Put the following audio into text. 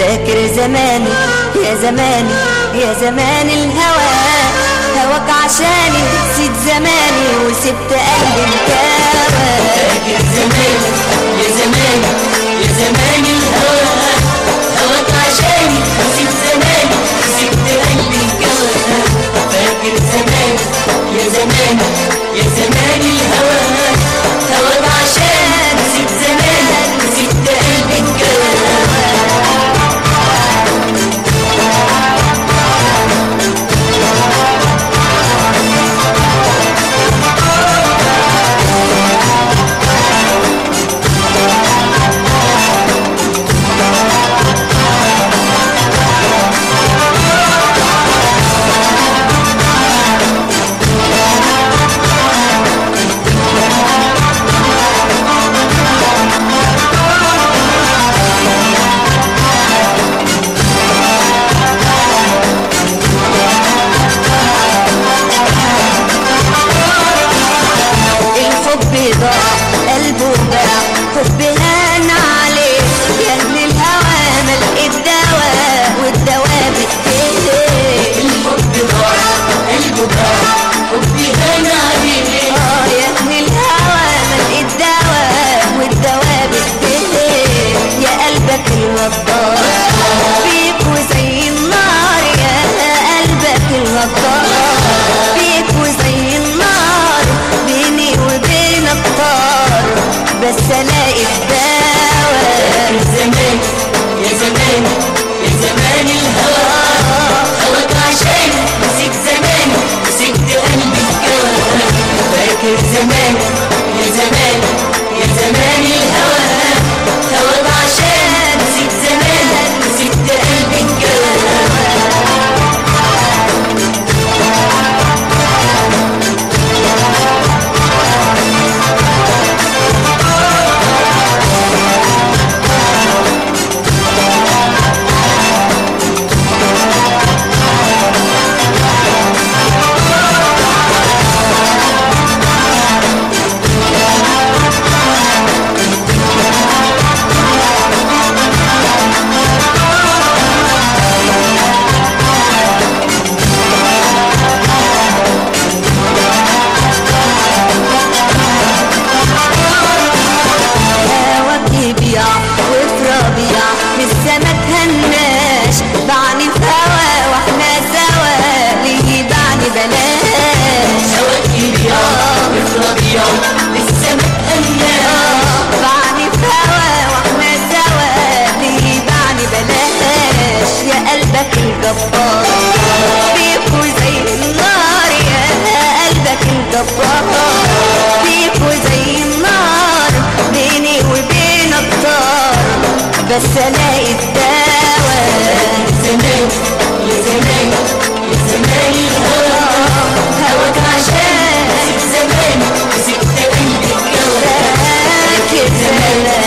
فاكر زماني يا زماني يا زمان الهوى هواك عشاني نسيت زماني وسبت قلبي الكوى فاكر زماني يا زماني يا زماني الهوى هواك عشاني نسيت زماني وسبت قلبي الجوى فاكر زماني يا زماني يا زماني الهوى هواك عشاني نسيت زماني وسبت قلبي الجوى الحب ضاع قلبه باع حب هان عليه يا ابن الهوى ملقيت دواء والدواء بالتهي الحب ضاع قلبه ضاع حبي هان عليه اه يا ابن الهوى ملقيت دواء والدواء بالتهي يا قلبك الغدار فيك وزي النار يا قلبك الغدار فيك وزي النار بيني وبينك طار بس الاقي الدواء يا زمان يا زمان يا زمان الهوى هواك عشان نسيت زمان نسيت قلبي الجوى فاكر زمان يا زمان يا زمان الهوى هواك عشان نسيت زمان نسيت قلبي الجوى هواك يبيع وفي ربيع لسه ما تهناش بعني في هوا واحنا سوا ليه يبعني بلاش هواك يبيع وفي ربيع لسه ما تهناش بعني في هوا واحنا سوا ليه يبعني بلاش يا قلبك الجبار فيك وزي النار يا قلبك الجبار فيك وزي النار بيني وبينك طار بس الاقي الدواء زمان يا زمان يا زمان الهوى هواك عشان نسيت زمان نسيت قلبي الجوى فاكر زمان